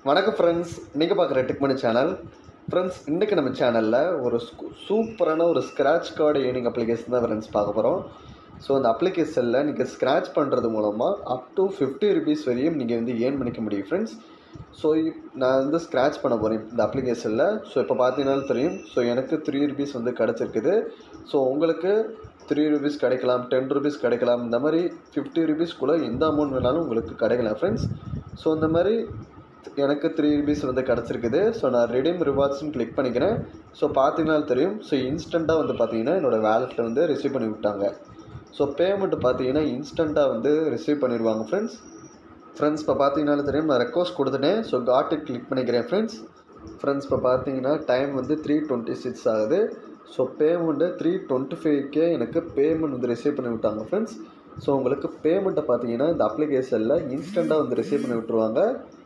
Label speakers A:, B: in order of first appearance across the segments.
A: வணக்கம் ஃப்ரெண்ட்ஸ் நீங்கள் பார்க்குற டெக்மனி சேனல் ஃப்ரெண்ட்ஸ் இன்றைக்கி நம்ம சேனலில் ஒரு ஸ்கு- சூப்பரான ஒரு ஸ்க்ராட்ச் கார்டு ஏர்னிங் அப்ளிகேஷன் தான் ஃப்ரெண்ட்ஸ் பார்க்க போகிறோம் ஸோ அந்த அப்ளிகேஷனில் நீங்கள் ஸ்க்ராட்ச் பண்ணுறது மூலமாக அப் டு ஃபிஃப்டி ருபீஸ் வரையும் நீங்கள் வந்து ஏர்ன் பண்ணிக்க முடியும் ஃப்ரெண்ட்ஸ் ஸோ நான் வந்து ஸ்க்ராட்ச் பண்ண போகிறேன் இந்த அப்ளிகேஷனில் ஸோ இப்போ பார்த்தீங்கன்னாலும் தெரியும் ஸோ எனக்கு த்ரீ ருபீஸ் வந்து கிடச்சிருக்குது ஸோ உங்களுக்கு த்ரீ ருபீஸ் கிடைக்கலாம் டென் ருபீஸ் கிடைக்கலாம் இந்த மாதிரி ஃபிஃப்டி ருபீஸ்க்குள்ளே எந்த அமௌண்ட் வேணாலும் உங்களுக்கு கிடைக்கலாம் ஃப்ரெண்ட்ஸ் ஸோ இந்த மாதிரி எனக்கு த்ரீ ருபீஸ் வந்து கிடச்சிருக்குது ஸோ நான் ரெடீம் ரிவார்ட்ஸ்னு கிளிக் பண்ணிக்கிறேன் ஸோ பார்த்தீங்கன்னா தெரியும் ஸோ இன்ஸ்டண்ட்டாக வந்து பார்த்தீங்கன்னா என்னோடய வேலெட்டில் வந்து ரிசீவ் பண்ணி விட்டாங்க ஸோ பேமெண்ட் பார்த்தீங்கன்னா இன்ஸ்டண்ட்டாக வந்து ரிசீவ் பண்ணிடுவாங்க ஃப்ரெண்ட்ஸ் ஃப்ரெண்ட்ஸ் இப்போ பார்த்தீங்கன்னாலும் தெரியும் நான் ரெக்வஸ்ட் கொடுத்துட்டேன் ஸோ காட் இட் கிளிக் பண்ணிக்கிறேன் ஃப்ரெண்ட்ஸ் ஃப்ரெண்ட்ஸ் இப்போ பார்த்தீங்கன்னா டைம் வந்து த்ரீ டுவெண்ட்டி சிக்ஸ் ஆகுது ஸோ பேமெண்ட்டு த்ரீ டுவெண்ட்டி ஃபைவ்க்கே எனக்கு பேமெண்ட் வந்து ரிசீவ் பண்ணி விட்டாங்க ஃப்ரெண்ட்ஸ் ஸோ உங்களுக்கு பேமெண்ட்டை பார்த்தீங்கன்னா இந்த அப்ளிகேஷனில் இன்ஸ்டண்ட்டாக வந்து ரிசீவ் பண்ணி விட்டுருவாங்க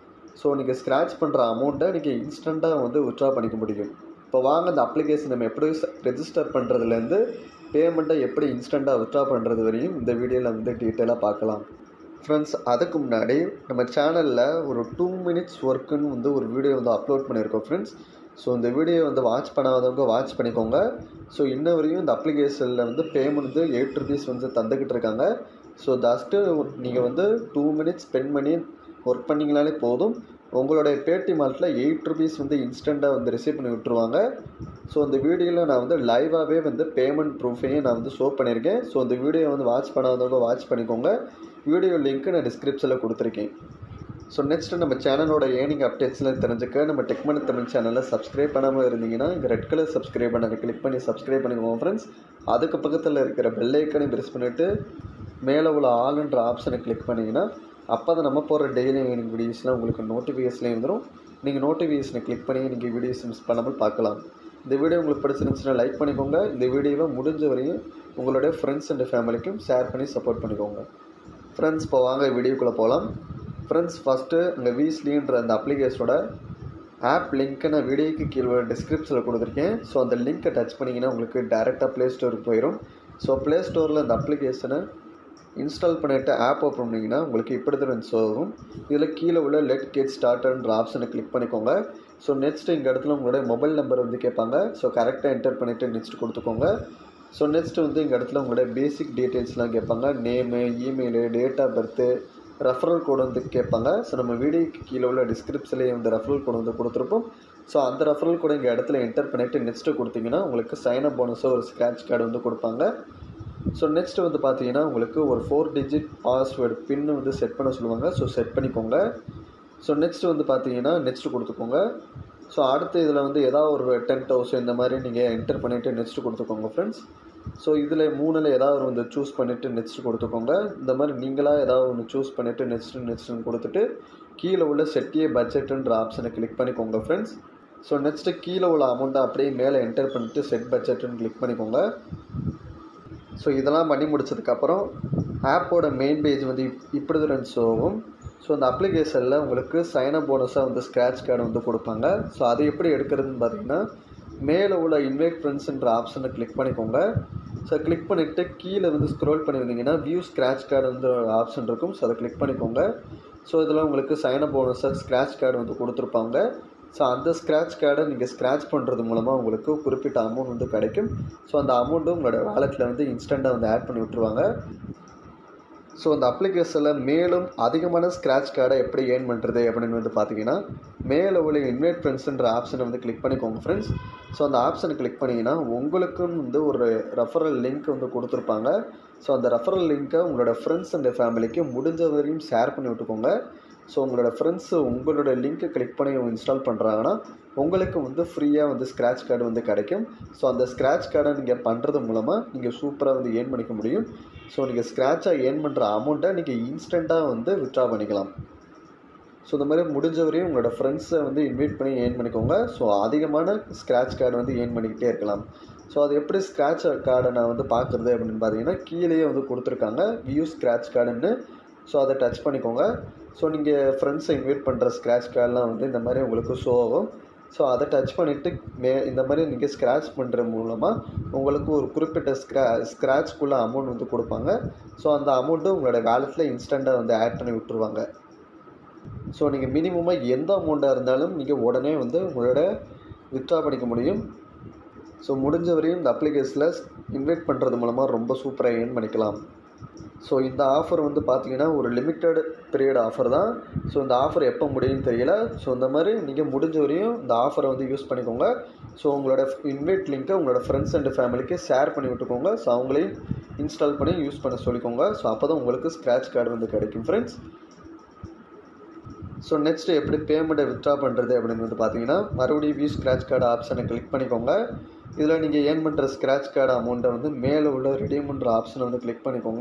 A: ஸோ நீங்கள் ஸ்க்ராட்ச் பண்ணுற அமௌண்ட்டை நீங்கள் இன்ஸ்டண்ட்டாக வந்து விட்ரா பண்ணிக்க முடியும் இப்போ வாங்க இந்த அப்ளிகேஷன் நம்ம எப்படி ரெஜிஸ்டர் பண்ணுறதுலேருந்து பேமெண்ட்டை எப்படி இன்ஸ்டண்ட்டாக விட்ரா பண்ணுறது வரையும் இந்த வீடியோவில் வந்து டீட்டெயிலாக பார்க்கலாம் ஃப்ரெண்ட்ஸ் அதுக்கு முன்னாடி நம்ம சேனலில் ஒரு டூ மினிட்ஸ் ஒர்க்குன்னு வந்து ஒரு வீடியோ வந்து அப்லோட் பண்ணியிருக்கோம் ஃப்ரெண்ட்ஸ் ஸோ இந்த வீடியோ வந்து வாட்ச் பண்ணாதவங்க வாட்ச் பண்ணிக்கோங்க ஸோ இன்ன வரையும் இந்த அப்ளிகேஷனில் வந்து பேமெண்ட் வந்து எயிட் ருபீஸ் வந்து தந்துக்கிட்டு இருக்காங்க ஸோ ஜஸ்ட்டு நீங்கள் வந்து டூ மினிட்ஸ் ஸ்பெண்ட் பண்ணி ஒர்க் பண்ணிங்கனாலே போதும் உங்களுடைய பேடி மால்ட்டில் எயிட் ருபீஸ் வந்து இன்ஸ்டண்ட்டாக வந்து ரிசீவ் பண்ணி விட்டுருவாங்க ஸோ இந்த வீடியோவில் நான் வந்து லைவாகவே வந்து பேமெண்ட் ப்ரூஃபையும் நான் வந்து ஷோ பண்ணியிருக்கேன் ஸோ இந்த வீடியோ வந்து வாட்ச் பண்ணாதவங்க வாட்ச் பண்ணிக்கோங்க வீடியோ லிங்க்கு நான் டிஸ்கிரிப்ஷனில் கொடுத்துருக்கேன் ஸோ நெக்ஸ்ட் நம்ம சேனலோட ஏர்னிங் அப்டேட்ஸ்லாம் தெரிஞ்சுக்க நம்ம டெக்மனி தமிழ் சேனலை சப்ஸ்கிரைப் பண்ணாமல் இருந்தீங்கன்னா இங்கே ரெட் கலர் சப்ஸ்கிரைப் பண்ணதை கிளிக் பண்ணி சப்ஸ்கிரைப் பண்ணிக்கோங்க ஃப்ரெண்ட்ஸ் அதுக்கு பக்கத்தில் இருக்கிற பெல் ஐக்கனை ப்ரெஸ் பண்ணிவிட்டு மேலே உள்ள ஆல்ன்ற ஆப்ஷனை கிளிக் பண்ணிங்கன்னா அப்போ தான் நம்ம போகிற டெய்லி ஏர்னிங் வீடியோஸ்லாம் உங்களுக்கு நோட்டிஃபிகேஷன்லேயும் வந்துடும் நீங்கள் நோட்டிஃபிகேஷனை கிளிக் பண்ணி நீங்கள் வீடியோஸ் மிஸ் பண்ணாமல் பார்க்கலாம் இந்த வீடியோ உங்களுக்கு பிடிச்சிருந்துச்சுன்னா லைக் பண்ணிக்கோங்க இந்த வீடியோவை முடிஞ்ச வரையும் உங்களுடைய ஃப்ரெண்ட்ஸ் அண்ட் ஃபேமிலிக்கும் ஷேர் பண்ணி சப்போர்ட் பண்ணிக்கோங்க ஃப்ரெண்ட்ஸ் இப்போ வாங்க வீடியோக்குள்ளே போகலாம் ஃப்ரெண்ட்ஸ் ஃபஸ்ட்டு இந்த வீஸ்லின்ற அந்த அப்ளிகேஷனோட ஆப் லிங்க்கை நான் வீடியோக்கு கீழே டிஸ்கிரிப்ஷனில் கொடுத்துருக்கேன் ஸோ அந்த லிங்க்கை டச் பண்ணிங்கன்னா உங்களுக்கு டேரெக்டாக ப்ளே ஸ்டோருக்கு போயிடும் ஸோ ப்ளே ஸ்டோரில் அந்த அப்ளிகேஷனை இன்ஸ்டால் பண்ணிவிட்டு ஆப் ஓப்பன் பண்ணிங்கன்னா உங்களுக்கு இப்படி தான் ஷோ ஆகும் இதில் கீழே உள்ள லெட் கெட் ஸ்டார்ட்ன்ற ஆப்ஷனை கிளிக் பண்ணிக்கோங்க ஸோ நெக்ஸ்ட் இந்த இடத்துல உங்களுடைய மொபைல் நம்பர் வந்து கேட்பாங்க ஸோ கரெக்டாக என்டர் பண்ணிவிட்டு நெக்ஸ்ட் கொடுத்துக்கோங்க ஸோ நெக்ஸ்ட் வந்து இந்த இடத்துல உங்களுடைய பேசிக் டீட்டெயில்ஸ்லாம் கேட்பாங்க name email date of birth referral code வந்து கேட்பாங்க ஸோ நம்ம வீடியோக்கு கீழே உள்ள டிஸ்கிரிப்ஷன்லேயே வந்து ரெஃபரல் கோடு வந்து கொடுத்துருப்போம் ஸோ அந்த ரெஃபரல் கோடு இங்கே இடத்துல என்டர் பண்ணிவிட்டு நெக்ஸ்ட்டு கொடுத்தீங்கன்னா உங்களுக்கு சைன் அப் போனஸோ ஒரு ஸ்க்ராட்ச் கார்டு வந்து கொடுப்பாங்க ஸோ நெக்ஸ்ட் வந்து பார்த்தீங்கன்னா உங்களுக்கு ஒரு ஃபோர் டிஜிட் பாஸ்வேர்டு பின்னு வந்து செட் பண்ண சொல்லுவாங்க ஸோ செட் பண்ணிக்கோங்க ஸோ நெக்ஸ்ட் வந்து பார்த்தீங்கன்னா நெக்ஸ்ட் கொடுத்துக்கோங்க ஸோ அடுத்து இதில் வந்து ஏதாவது ஒரு டென் தௌசண்ட் இந்த மாதிரி நீங்கள் என்டர் பண்ணிவிட்டு நெக்ஸ்ட் கொடுத்துக்கோங்க ஃப்ரெண்ட்ஸ் ஸோ இதில் மூணில் ஏதாவது ஒரு வந்து சூஸ் பண்ணிவிட்டு நெக்ஸ்ட் கொடுத்துக்கோங்க இந்த மாதிரி நீங்களாக ஏதாவது ஒன்று சூஸ் பண்ணிவிட்டு நெக்ஸ்ட்டு நெக்ஸ்ட்னு கொடுத்துட்டு கீழே உள்ள செட்டியே பட்ஜெட்டுன்ற ஆப்ஷனை கிளிக் பண்ணிக்கோங்க ஃப்ரெண்ட்ஸ் ஸோ நெக்ஸ்ட்டு கீழே உள்ள அமௌண்ட்டை அப்படியே மேலே என்டர் பண்ணிவிட்டு செட் பட்ஜெட்டுன்னு கிளிக் பண்ணிக்கோங்க ஸோ இதெல்லாம் பண்ணி முடிச்சதுக்கப்புறம் ஆப்போட மெயின் பேஜ் வந்து இப் இப்படி தான் ஷோ ஆகும் ஸோ அந்த அப்ளிகேஷனில் உங்களுக்கு சைனப் போனஸாக வந்து ஸ்க்ராட்ச் கார்டு வந்து கொடுப்பாங்க ஸோ அது எப்படி எடுக்கிறதுன்னு பார்த்தீங்கன்னா மேலே உள்ள இன்வைட் ஃப்ரெண்ட்ஸுன்ற ஆப்ஷனை கிளிக் பண்ணிக்கோங்க ஸோ கிளிக் பண்ணிவிட்டு கீழே வந்து ஸ்க்ரோல் பண்ணி வந்தீங்கன்னா வியூ ஸ்க்ராட்ச் கார்டு வந்து ஒரு ஆப்ஷன் இருக்கும் ஸோ அதை கிளிக் பண்ணிக்கோங்க ஸோ இதில் உங்களுக்கு சைனப் போனஸாக ஸ்க்ராட்ச் கார்டு வந்து கொடுத்துருப்பாங்க ஸோ அந்த ஸ்க்ராட்ச் கார்டை நீங்கள் ஸ்க்ராட்ச் பண்ணுறது மூலமாக உங்களுக்கு குறிப்பிட்ட அமௌண்ட் வந்து கிடைக்கும் ஸோ அந்த அமௌண்ட்டு உங்களோட வேலெட்டில் வந்து இன்ஸ்டண்ட்டாக வந்து ஆட் பண்ணி விட்ருவாங்க ஸோ அந்த அப்ளிகேஷனில் மேலும் அதிகமான ஸ்க்ராட்ச் கார்டை எப்படி ஏர்ன் பண்ணுறது அப்படின்னு வந்து பார்த்தீங்கன்னா மேலே உள்ள இன்வைட் ஃப்ரெண்ட்ஸுன்ற ஆப்ஷனை வந்து கிளிக் பண்ணிக்கோங்க ஃப்ரெண்ட்ஸ் ஸோ அந்த ஆப்ஷனை கிளிக் பண்ணிங்கன்னா உங்களுக்கும் வந்து ஒரு ரெஃபரல் லிங்க் வந்து கொடுத்துருப்பாங்க ஸோ அந்த ரெஃபரல் லிங்க்கை உங்களோட ஃப்ரெண்ட்ஸ் அண்ட் ஃபேமிலிக்கு முடிஞ்ச வரையும் ஷேர் பண்ணி விட்டுக்கோங்க ஸோ உங்களோட ஃப்ரெண்ட்ஸு உங்களோட லிங்க்கை கிளிக் பண்ணி இன்ஸ்டால் பண்ணுறாங்கன்னா உங்களுக்கு வந்து ஃப்ரீயாக வந்து ஸ்க்ராட்ச் கார்டு வந்து கிடைக்கும் ஸோ அந்த ஸ்க்ராட்ச் கார்டை நீங்கள் பண்ணுறது மூலமாக நீங்கள் சூப்பராக வந்து ஏர்ன் பண்ணிக்க முடியும் ஸோ நீங்கள் ஸ்க்ராட்சாக ஏர்ன் பண்ணுற அமௌண்ட்டை நீங்கள் இன்ஸ்டண்ட்டாக வந்து வித்ட்ரா பண்ணிக்கலாம் ஸோ இந்த மாதிரி முடிஞ்ச வரையும் உங்களோட ஃப்ரெண்ட்ஸை வந்து இன்வைட் பண்ணி ஏர்ன் பண்ணிக்கோங்க ஸோ அதிகமான ஸ்க்ராட்ச் கார்டு வந்து ஏர்ன் பண்ணிக்கிட்டே இருக்கலாம் ஸோ அது எப்படி ஸ்க்ராட்ச் கார்டை நான் வந்து பார்க்குறது அப்படின்னு பார்த்தீங்கன்னா கீழேயே வந்து கொடுத்துருக்காங்க வியூ ஸ்க்ராட்ச் கார்டுன்னு ஸோ அதை டச் பண்ணிக்கோங்க ஸோ நீங்கள் ஃப்ரெண்ட்ஸை இன்வைட் பண்ணுற ஸ்க்ராட்ச் கார்டெலாம் வந்து இந்த மாதிரி உங்களுக்கு ஷோ ஆகும் ஸோ அதை டச் பண்ணிவிட்டு மே இந்த மாதிரி நீங்கள் ஸ்க்ராட்ச் பண்ணுற மூலமாக உங்களுக்கு ஒரு குறிப்பிட்ட ஸ்க்ரா ஸ்க்ராட்ச்க்குள்ளே அமௌண்ட் வந்து கொடுப்பாங்க ஸோ அந்த அமௌண்ட்டு உங்களோட வேலெட்டில் இன்ஸ்டண்ட்டாக வந்து ஆட் பண்ணி விட்ருவாங்க ஸோ நீங்கள் மினிமமாக எந்த அமௌண்ட்டாக இருந்தாலும் நீங்கள் உடனே வந்து உங்களோட வித்ட்ரா பண்ணிக்க முடியும் ஸோ முடிஞ்ச வரையும் இந்த அப்ளிகேஷனில் இன்வைட் பண்ணுறது மூலமாக ரொம்ப சூப்பராக ஏர்ன் பண்ணிக்கலாம் ஸோ இந்த ஆஃபர் வந்து பார்த்தீங்கன்னா ஒரு லிமிட்டட் பீரியட் ஆஃபர் தான் ஸோ இந்த ஆஃபர் எப்போ முடியும்னு தெரியல ஸோ இந்த மாதிரி நீங்கள் முடிஞ்ச வரையும் இந்த ஆஃபரை வந்து யூஸ் பண்ணிக்கோங்க ஸோ உங்களோட இன்வைட் லிங்க்கை உங்களோட ஃப்ரெண்ட்ஸ் அண்ட் ஃபேமிலிக்கு ஷேர் பண்ணி விட்டுக்கோங்க ஸோ அவங்களையும் இன்ஸ்டால் பண்ணி யூஸ் பண்ண சொல்லிக்கோங்க ஸோ அப்போ தான் உங்களுக்கு ஸ்க்ராட்ச் கார்டு வந்து கிடைக்கும் ஃப்ரெண்ட்ஸ் ஸோ நெக்ஸ்ட் எப்படி பேமெண்ட்டை வித்ட்ரா பண்ணுறது அப்படின்னு வந்து பார்த்தீங்கன்னா மறுபடியும் வியூ ஸ்க்ராட்ச் கார்டு ஆப்ஷனை கிளிக் பண்ணிக்கோங்க இதில் நீங்கள் ஏர்ன் பண்ணுற ஸ்க்ராட்ச் கார்டு அமௌண்ட்டை வந்து மேலே உள்ள ரெடீம் பண்ணுற ஆப்ஷனை வந்து கிளிக் பண்ணிக்கோங்க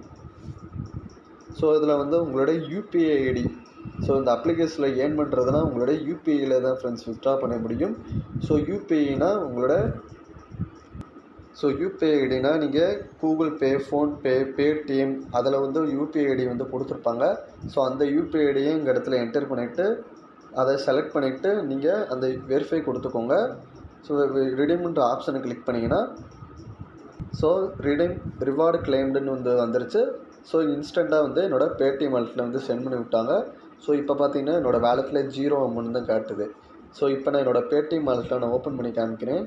A: ஸோ இதில் வந்து உங்களோட யூபிஐ ஐடி ஸோ இந்த அப்ளிகேஷனில் ஏர்ன் பண்ணுறதுனா உங்களோட யூபிஐயில் தான் ஃப்ரெண்ட்ஸ் வித்ட்ரா பண்ண முடியும் ஸோ யூபிஐனா உங்களோட ஸோ யூபிஐ ஐடினா நீங்கள் கூகுள் பே ஃபோன்பே பேடிஎம் அதில் வந்து யூபிஐ ஐடி வந்து கொடுத்துருப்பாங்க ஸோ அந்த யூபிஐ ஐடியை இந்த இடத்துல என்டர் பண்ணிவிட்டு அதை செலக்ட் பண்ணிவிட்டு நீங்கள் அந்த வெரிஃபை கொடுத்துக்கோங்க ஸோ ரிடீம்ன்ற ஆப்ஷனை கிளிக் பண்ணிங்கன்னா ஸோ ரிடீம் ரிவார்டு கிளைம்டுன்னு வந்து வந்துருச்சு ஸோ இன்ஸ்டண்ட்டாக வந்து என்னோடய பேடிஎம் வாலெட்டில் வந்து சென்ட் பண்ணி விட்டாங்க ஸோ இப்போ பார்த்தீங்கன்னா என்னோடய வேலெட்டில் ஜீரோ அமௌண்ட் தான் காட்டுது ஸோ இப்போ நான் என்னோடய பேடிஎம் வாலெட்டில் நான் ஓப்பன் பண்ணி காமிக்கிறேன்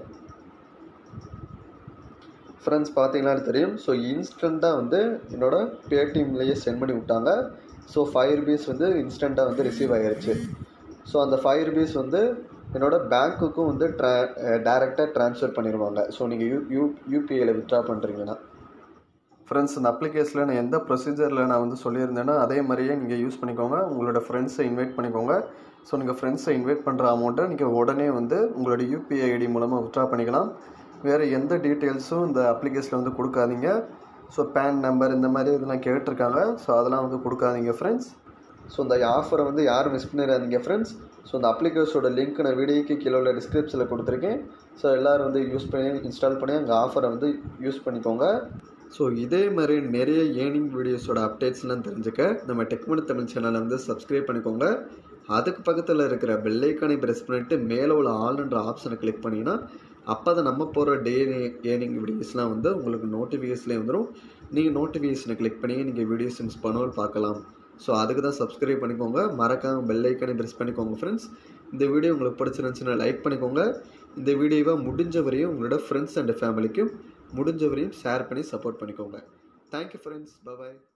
A: ஃப்ரெண்ட்ஸ் பார்த்தீங்கன்னா தெரியும் ஸோ இன்ஸ்டண்ட்டாக வந்து என்னோடய பேடிஎம்லேயே சென்ட் பண்ணி விட்டாங்க ஸோ ஃபைவ் ருபீஸ் வந்து இன்ஸ்டண்ட்டாக வந்து ரிசீவ் ஆகிருச்சு ஸோ அந்த ஃபைவ் ருபீஸ் வந்து என்னோடய பேங்க்குக்கும் வந்து ட்ரா டேரெக்டாக ட்ரான்ஸ்ஃபர் பண்ணிடுவாங்க ஸோ நீங்கள் யூ யூ யூபிஐயில் வித்ட்ரா பண்ணுறீங்கன்னா ஃப்ரெண்ட்ஸ் இந்த அப்ளிகேஷனில் நான் எந்த ப்ரொசீஜரில் நான் வந்து சொல்லியிருந்தேனோ அதே மாதிரியே நீங்கள் யூஸ் பண்ணிக்கோங்க உங்களோட ஃப்ரெண்ட்ஸை இன்வைட் பண்ணிக்கோங்க ஸோ நீங்கள் ஃப்ரெண்ட்ஸை இன்வைட் பண்ணுற அமௌண்ட்டை நீங்கள் உடனே வந்து உங்களோட யூபிஐ ஐடி மூலமாக வித்ட்ரா பண்ணிக்கலாம் வேறு எந்த டீட்டெயில்ஸும் இந்த அப்ளிகேஷனில் வந்து கொடுக்காதீங்க ஸோ பேன் நம்பர் இந்த மாதிரி இதெல்லாம் கேட்டிருக்காங்க ஸோ அதெல்லாம் வந்து கொடுக்காதீங்க ஃப்ரெண்ட்ஸ் ஸோ இந்த ஆஃபரை வந்து யாரும் மிஸ் பண்ணிடாதீங்க ஃப்ரெண்ட்ஸ் ஸோ இந்த அப்ளிகேஷனோட லிங்க் நான் வீடியோக்கு கீழே உள்ள டிஸ்கிரிப்ஷனில் கொடுத்துருக்கேன் ஸோ எல்லோரும் வந்து யூஸ் பண்ணி இன்ஸ்டால் பண்ணி அங்கே ஆஃபரை வந்து யூஸ் பண்ணிக்கோங்க ஸோ இதே மாதிரி நிறைய ஏர்னிங் வீடியோஸோட அப்டேட்ஸ்லாம் தெரிஞ்சுக்க நம்ம டெக்மனி தமிழ் சேனலை வந்து சப்ஸ்கிரைப் பண்ணிக்கோங்க அதுக்கு பக்கத்தில் இருக்கிற பெல்லைக்கானை ப்ரெஸ் பண்ணிவிட்டு மேலே உள்ள ஆல்ன்ற ஆப்ஷனை கிளிக் பண்ணிங்கன்னா அப்போ தான் நம்ம போகிற டே ஏர்னிங் வீடியோஸ்லாம் வந்து உங்களுக்கு நோட்டிஃபிகேஷன்லேயே வந்துடும் நீங்கள் நோட்டிஃபிகேஷனை கிளிக் பண்ணி நீங்கள் வீடியோஸ் மிஸ் பண்ணாலும் பார்க்கலாம் ஸோ அதுக்கு தான் சப்ஸ்கிரைப் பண்ணிக்கோங்க மறக்காமல் பெல் ஐக்கனை ப்ரெஸ் பண்ணிக்கோங்க ஃப்ரெண்ட்ஸ் இந்த வீடியோ உங்களுக்கு பிடிச்சிருந்துச்சுன்னா லைக் பண்ணிக்கோங்க இந்த வீடியோவை முடிஞ்ச வரையும் உங்களோட ஃப்ரெண்ட்ஸ் அண்ட் ஃபேமிலிக்கும் முடிஞ்ச வரையும் ஷேர் பண்ணி சப்போர்ட் பண்ணிக்கோங்க தேங்க்யூ ஃப்ரெண்ட்ஸ் பாய்